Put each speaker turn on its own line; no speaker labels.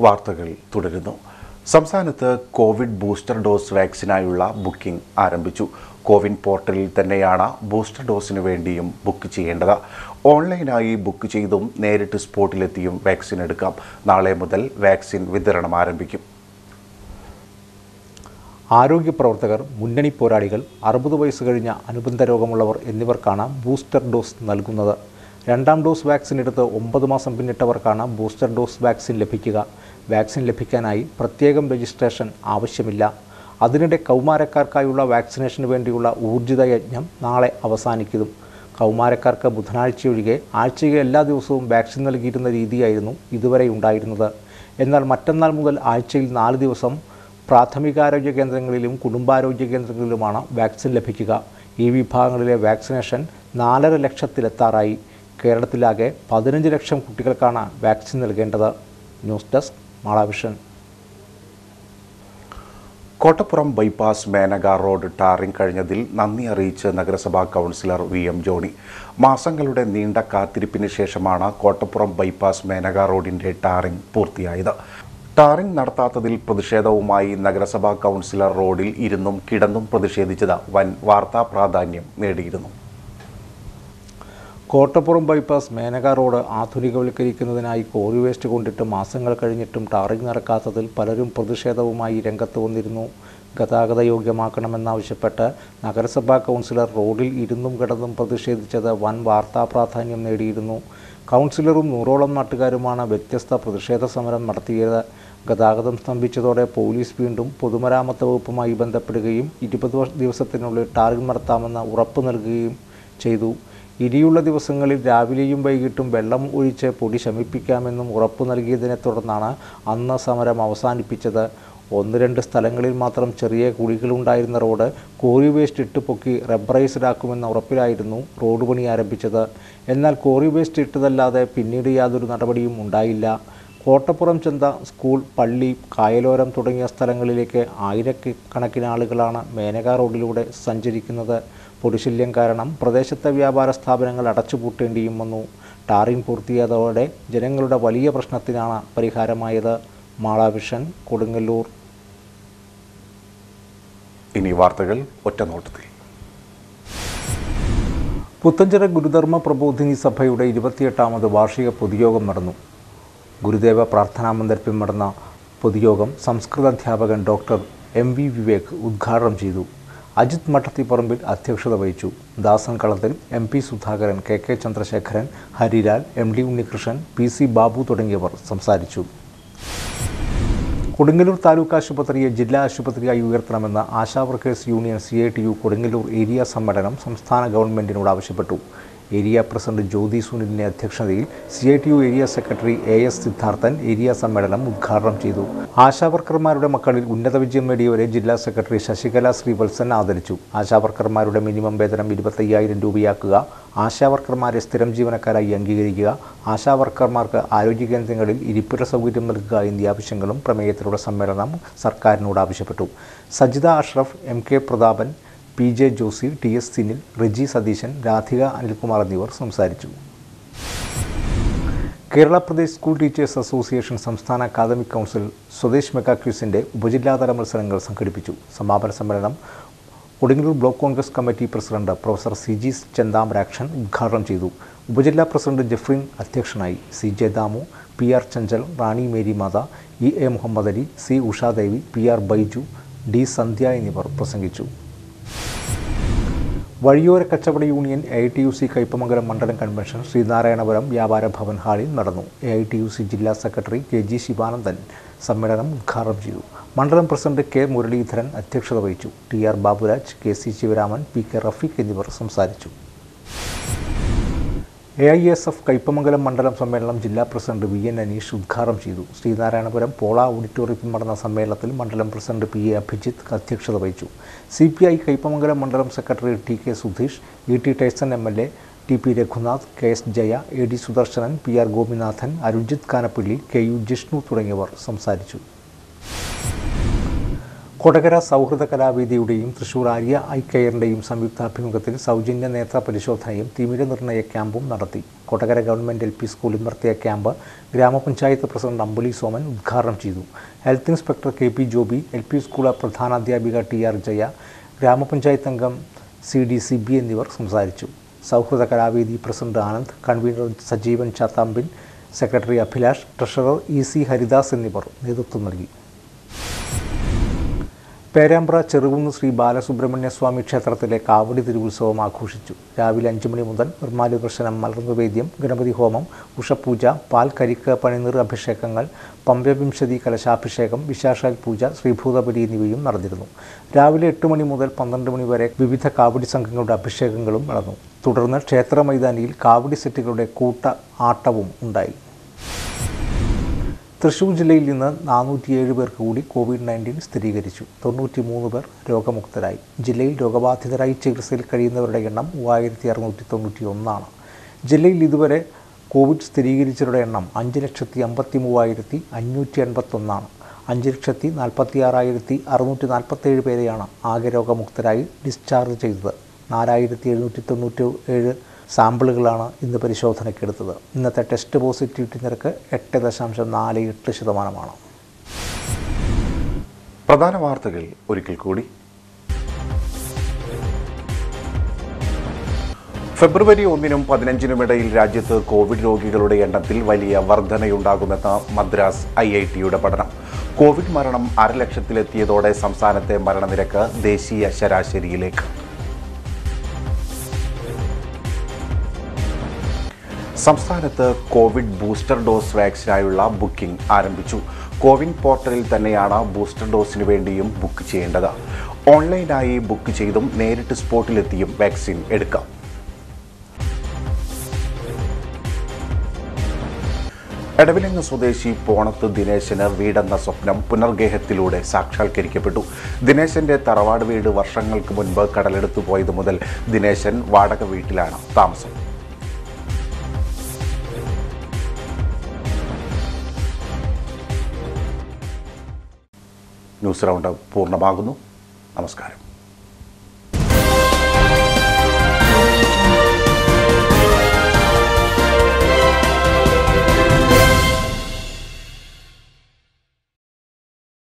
വാർത്തകൾ തുടരുന്നു സംസ്ഥാനത്ത് കോവിഡ് ബൂസ്റ്റർ ഡോസ് വാക്സിനായുള്ള ബുക്കിംഗ് ആരംഭിച്ചു കോവിൻ പോർട്ടലിൽ തന്നെയാണ് ബൂസ്റ്റർ ഡോസിന് വേണ്ടിയും ബുക്ക് ചെയ്യേണ്ടത് ഓൺലൈനായി ബുക്ക് ചെയ്തും നേരിട്ട് സ്പോട്ടിലെത്തിയും വാക്സിൻ എടുക്കാം നാളെ മുതൽ വാക്സിൻ വിതരണം ആരംഭിക്കും
ആരോഗ്യ പ്രവർത്തകർ മുന്നണി പോരാളികൾ അറുപത് വയസ്സ് കഴിഞ്ഞ അനുബന്ധ രോഗമുള്ളവർ എന്നിവർക്കാണ് ബൂസ്റ്റർ ഡോസ് നൽകുന്നത് രണ്ടാം ഡോസ് വാക്സിൻ എടുത്ത് ഒമ്പത് മാസം പിന്നിട്ടവർക്കാണ് ബൂസ്റ്റർ ഡോസ് വാക്സിൻ ലഭിക്കുക വാക്സിൻ ലഭിക്കാനായി പ്രത്യേകം രജിസ്ട്രേഷൻ ആവശ്യമില്ല അതിനിടെ കൗമാരക്കാർക്കായുള്ള വാക്സിനേഷന് വേണ്ടിയുള്ള ഊർജിത യജ്ഞം നാളെ അവസാനിക്കും കൗമാരക്കാർക്ക് ബുധനാഴ്ചയൊഴികെ ആഴ്ചയിലെ എല്ലാ ദിവസവും വാക്സിൻ നൽകിയിരുന്ന രീതിയായിരുന്നു ഇതുവരെ ഉണ്ടായിരുന്നത് എന്നാൽ മറ്റന്നാൾ മുതൽ ആഴ്ചയിൽ നാല് ദിവസം പ്രാഥമികാരോഗ്യ കേന്ദ്രങ്ങളിലും കുടുംബാരോഗ്യ കേന്ദ്രങ്ങളിലുമാണ് വാക്സിൻ ലഭിക്കുക ഈ വിഭാഗങ്ങളിലെ വാക്സിനേഷൻ നാലര ലക്ഷത്തിലെത്താറായി കേരളത്തിലാകെ പതിനഞ്ച് ലക്ഷം കുട്ടികൾക്കാണ് വാക്സിൻ നൽകേണ്ടത് news desk Mala vision
Kottappuram bypass Menaka road tarring കഴിഞ്ഞതിൽ നന്ദി അറിയിച്ച് നഗരസഭാ കൗൺസിലർ വി എം ജോണി മാസങ്ങളുടെ നീണ്ട കാത്തിരിപ്പിന് ശേഷമാണ് കോട്ടപ്പുറം ബൈപ്പാസ് മേനക റോഡിന്റെ ടാറിംഗ് പൂർത്തിയായത് ടാറിംഗ് നടത്താത്തതിൽ പ്രതിഷേധവുമായി നഗരസഭാ കൗൺസിലർ റോഡിൽ ഇരുന്നും കിടന്നും പ്രതിഷേധിച്ചത് വൻ വാർത്താ പ്രാധാന്യം നേടിയിരുന്നു
കോട്ടപ്പുറം ബൈപ്പാസ് മേനക റോഡ് ആധുനികവൽക്കരിക്കുന്നതിനായി കോറി വേസ്റ്റ് കൊണ്ടിട്ട് മാസങ്ങൾ കഴിഞ്ഞിട്ടും ടാറിംഗ് നടക്കാത്തതിൽ പലരും പ്രതിഷേധവുമായി രംഗത്ത് വന്നിരുന്നു ഗതാഗത യോഗ്യമാക്കണമെന്നാവശ്യപ്പെട്ട് നഗരസഭാ കൗൺസിലർ റോഡിൽ ഇരുന്നും കിടന്നും പ്രതിഷേധിച്ചത് വൻ വാർത്താ പ്രാധാന്യം നേടിയിരുന്നു കൗൺസിലറും നൂറോളം നാട്ടുകാരുമാണ് വ്യത്യസ്ത പ്രതിഷേധ സമരം നടത്തിയത് ഗതാഗതം സ്തംഭിച്ചതോടെ പോലീസ് വീണ്ടും പൊതുമരാമത്ത് വകുപ്പുമായി ബന്ധപ്പെടുകയും ഇരുപത് ദിവസത്തിനുള്ളിൽ ടാറിംഗ് നടത്താമെന്ന് ഉറപ്പ് നൽകുകയും ചെയ്തു ഇനിയുള്ള ദിവസങ്ങളിൽ രാവിലെയും വൈകിട്ടും വെള്ളം ഒഴിച്ച് പൊടി ശമിപ്പിക്കാമെന്നും ഉറപ്പു നൽകിയതിനെ തുടർന്നാണ് അന്ന് സമരം അവസാനിപ്പിച്ചത് ഒന്ന് രണ്ട് സ്ഥലങ്ങളിൽ മാത്രം ചെറിയ കുഴികളുണ്ടായിരുന്ന റോഡ് കോറി വേസ്റ്റ് ഇട്ട് പൊക്കി റബ്ബറൈസ്ഡ് ആക്കുമെന്ന ഉറപ്പിലായിരുന്നു റോഡ് പണി ആരംഭിച്ചത് എന്നാൽ കോറി വേസ്റ്റ് ഇട്ടതല്ലാതെ പിന്നീട് യാതൊരു നടപടിയും ഉണ്ടായില്ല കോട്ടപ്പുറം ചന്ത സ്കൂൾ പള്ളി കായലോരം തുടങ്ങിയ സ്ഥലങ്ങളിലേക്ക് ആയിരക്കണക്കിന് ആളുകളാണ് മേനക റോഡിലൂടെ സഞ്ചരിക്കുന്നത് പൊടിശല്യം കാരണം പ്രദേശത്തെ വ്യാപാര സ്ഥാപനങ്ങൾ അടച്ചുപൂട്ടേണ്ടിയും വന്നു ടാറിംഗ് പൂർത്തിയായതോടെ ജനങ്ങളുടെ വലിയ പ്രശ്നത്തിനാണ് പരിഹാരമായത് മാളാവിഷൻ കൊടുങ്ങല്ലൂർ
ഇനി വാർത്തകൾ ഒറ്റനോട്ടത്തിൽ
പുത്തഞ്ചിറ ഗുരുധർമ്മ പ്രബോധിനി സഭയുടെ ഇരുപത്തിയെട്ടാമത് വാർഷിക പൊതുയോഗം നടന്നു ഗുരുദേവ പ്രാർത്ഥനാ മന്ദിരത്തിൽ നടന്ന പൊതുയോഗം സംസ്കൃത അധ്യാപകൻ ഡോക്ടർ എം വി വിവേക് ഉദ്ഘാടനം ചെയ്തു അജിത് മഠത്തിപ്പറമ്പിൽ അധ്യക്ഷത വഹിച്ചു Dasan Kalathil M P Sudhakaran K K Chandrasekharan Harilal M D Unnikrishnan P C Babu തുടങ്ങിയവർ സംസാരിച്ചു കൊടുങ്ങല്ലൂർ താലൂക്ക് ആശുപത്രിയെ ജില്ലാ ആശുപത്രിയായി ഉയർത്തണമെന്ന് Asha workers union C I T U Kodungallur area സമ്മേളനം സംസ്ഥാന ഗവൺമെന്റിനോട് ആവശ്യപ്പെട്ടു ഏരിയ പ്രസിഡന്റ് ജ്യോതി സുനിലിന്റെ അധ്യക്ഷതയിൽ C I T U area secretary A S Siddharthan area സമ്മേളനം ഉദ്ഘാടനം ചെയ്തു ആശാവർക്കർമാരുടെ മക്കളിൽ ഉന്നത വിജയം നേടിയവരെ ജില്ലാ സെക്രട്ടറി ശശികല ശ്രീവത്സൻ ആദരിച്ചു ആശാവർക്കർമാരുടെ മിനിമം വേതനം ഇരുപത്തയ്യായിരം രൂപയാക്കുക ആശാവർക്കർമാരെ സ്ഥിരം ജീവനക്കാരായി അംഗീകരിക്കുക ആശാവർക്കർമാർക്ക് ആരോഗ്യ കേന്ദ്രങ്ങളിൽ ഇരിപ്പിട സൗകര്യം നൽകുക എന്നീ ആവശ്യങ്ങളും പ്രമേയത്തിലൂടെ സമ്മേളനം സർക്കാരിനോട് ആവശ്യപ്പെട്ടു Sajitha Ashraf M K Prathapan P J Josy T S Sinil Riji Satheesan Radhika Anilkumar എന്നിവർ സംസാരിച്ചു Kerala Pradesh school teachers association സംസ്ഥാന അക്കാദമിക് കൗൺസിൽ സ്വദേശ് മെഗാ ക്യൂസിൻ്റെ ഉപജില്ലാതല മത്സരങ്ങൾ സംഘടിപ്പിച്ചു സമാപന സമ്മേളനം Kodungallur block Congress committee president professor C G Chenthamarakshan ഉദ്ഘാടനം ചെയ്തു ഉപജില്ലാ പ്രസിഡന്റ് ജെഫ്രിൻ അധ്യക്ഷനായി C J Damu P R Chanchal Rani Mary Matha E A Muhammad Ali C Ushadevi P R Baiju D Sandhya എന്നിവർ പ്രസംഗിച്ചു വഴിയോര കച്ചവട union A I T U C Kaipamangalam മണ്ഡലം കൺവെൻഷൻ ശ്രീനാരായണപുരം വ്യാപാര ഭവൻ ഹാളിൽ നടന്നു A I T U C ജില്ലാ സെക്രട്ടറി കെ ജി ശിവാനന്ദൻ സമ്മേളനം ഉദ്ഘാടനം ചെയ്തു മണ്ഡലം പ്രസിഡന്റ് കെ മുരളീധരൻ അധ്യക്ഷത വഹിച്ചു T R Baburaj K C Sivaraman P K Rafeeq എന്നിവർ സംസാരിച്ചു A I S F Kaipamangalam മണ്ഡലം സമ്മേളനം ജില്ലാ പ്രസിഡന്റ് വി എൻ അനീഷ് ഉദ്ഘാടനം ചെയ്തു ശ്രീനാരായണപുരം പോള ഓഡിറ്റോറിയത്തിൽ നടന്ന സമ്മേളനത്തിൽ മണ്ഡലം പ്രസിഡന്റ് പി എ അഭിജിത്ത് അധ്യക്ഷത വഹിച്ചു സി പി ഐ കയ്പമംഗലം മണ്ഡലം secretary T K Sudheesh E T Tyson M L A T P Raghunath K S Jaya A D Sudarsanan P R Gopinathan Arunjith Kanappilly K U Jishnu തുടങ്ങിയവർ സംസാരിച്ചു കൊടകര സൗഹൃദ കലാവേദിയുടെയും തൃശൂർ ആര്യ ഐ കെയറിൻ്റെയും സംയുക്താഭിമുഖത്തിൽ സൗജന്യ നേത്ര പരിശോധനയും തിമിര നിർണയ ക്യാമ്പും നടത്തി കൊടകര ഗവൺമെൻറ് എൽ പി സ്കൂളിൽ നടത്തിയ ക്യാമ്പ് ഗ്രാമപഞ്ചായത്ത് പ്രസിഡന്റ് അമ്പുലി സോമൻ ഉദ്ഘാടനം ചെയ്തു health inspector K P Joby L P school പ്രധാനാധ്യാപിക ടി ആർ ജയ ഗ്രാമപഞ്ചായത്ത് അംഗം സി ഡി സി ബി എന്നിവർ സംസാരിച്ചു Sauhrida Kalavedi president Anand convener Sajeevan Chathambin secretary Abhilash treasurer E C Haridas എന്നിവർ നേതൃത്വം നൽകി പേരാമ്പ്ര ചെറുകുന്ന് ശ്രീ ബാലസുബ്രഹ്മണ്യ സ്വാമി ക്ഷേത്രത്തിലെ കാവടി തിരുവുത്സവം ആഘോഷിച്ചു രാവിലെ അഞ്ചു മണി മുതൽ നിർമ്മാല്യ ദർശനം മലർന്നുവേദ്യം ഗണപതി ഹോമം ഉഷപൂജ പാൽ കരിക്ക് പണിനീർ അഭിഷേകങ്ങൾ പമ്പവിംശതി കലശാഭിഷേകം വിശാഷാൽ പൂജ ശ്രീഭൂതബലി എന്നിവയും നടന്നിരുന്നു രാവിലെ എട്ട് മണി മുതൽ പന്ത്രണ്ട് മണി വരെ വിവിധ കാവടി സംഘങ്ങളുടെ അഭിഷേകങ്ങളും നടന്നു തുടർന്ന് ക്ഷേത്ര മൈതാനിയിൽ കാവടി സെറ്റുകളുടെ കൂട്ട ആട്ടവും ഉണ്ടായി തൃശൂർ ജില്ലയിൽ നിന്ന് നാനൂറ്റിയേഴ് പേർക്ക് കൂടി കോവിഡ് നയൻറ്റീൻ സ്ഥിരീകരിച്ചു തൊണ്ണൂറ്റി മൂന്ന് പേർ രോഗമുക്തരായി ജില്ലയിൽ രോഗബാധിതരായി ചികിത്സയിൽ കഴിയുന്നവരുടെ എണ്ണം മൂവായിരത്തി അറുന്നൂറ്റി തൊണ്ണൂറ്റി ഒന്നാണ് ജില്ലയിൽ ഇതുവരെ കോവിഡ് സ്ഥിരീകരിച്ചവരുടെ എണ്ണം അഞ്ച് ലക്ഷത്തി അമ്പത്തി മൂവായിരത്തി അഞ്ഞൂറ്റി എൺപത്തൊന്നാണ് അഞ്ച് ലക്ഷത്തി നാൽപ്പത്തി ആറായിരത്തി അറുന്നൂറ്റി നാൽപ്പത്തേഴ് പേരെയാണ് ആകെ രോഗമുക്തരായി ഡിസ്ചാർജ് ചെയ്തത് നാലായിരത്തി എഴുന്നൂറ്റി തൊണ്ണൂറ്റി ഏഴ് സാമ്പിളുകളാണ് ഇന്ന് പരിശോധനയ്ക്കെടുത്തത് ഇന്നത്തെ ടെസ്റ്റ് പോസിറ്റിവിറ്റി നിരക്ക് എട്ട് ദശാംശം നാല് എട്ട് ശതമാനമാണ്
പ്രധാന വാർത്തകൾ ഒരിക്കൽ കൂടി ഫെബ്രുവരി ഒന്നിനും പതിനഞ്ചിനും ഇടയിൽ രാജ്യത്ത് കോവിഡ് രോഗികളുടെ എണ്ണത്തിൽ വലിയ വർധനയുണ്ടാകുമെന്ന് മദ്രാസ് ഐ ഐ ടിയുടെ പഠനം കോവിഡ് മരണം അരലക്ഷത്തിലെത്തിയതോടെ സംസ്ഥാനത്തെ മരണനിരക്ക് ദേശീയ ശരാശരിയിലേക്ക് സംസ്ഥാനത്ത് കോവിഡ് ബൂസ്റ്റർ ഡോസ് വാക്സിനായുള്ള ബുക്കിംഗ് ആരംഭിച്ചു കോവിൻ പോർട്ടലിൽ തന്നെയാണ് ബൂസ്റ്റർ ഡോസിന് വേണ്ടിയും ബുക്ക് ചെയ്യേണ്ടത് ഓൺലൈനായി ബുക്ക് ചെയ്തും നേരിട്ട് സ്പോട്ടിലെത്തിയും വാക്സിൻ എടുക്കാം എടവിലങ്ങ് സ്വദേശി പോണത്ത് ദിനേശന് വീടെന്ന സ്വപ്നം പുനർഗേഹത്തിലൂടെ സാക്ഷാത്കരിക്കപ്പെട്ടു ദിനേശന്റെ തറവാട് വീട് വർഷങ്ങൾക്ക് മുൻപ് കടലെടുത്തു പോയത് മുതൽ ദിനേശൻ വാടക വീട്ടിലാണ് താമസം ന്യൂസ് റൗണ്ട് പൂർണ്ണമാകുന്നു നമസ്കാരം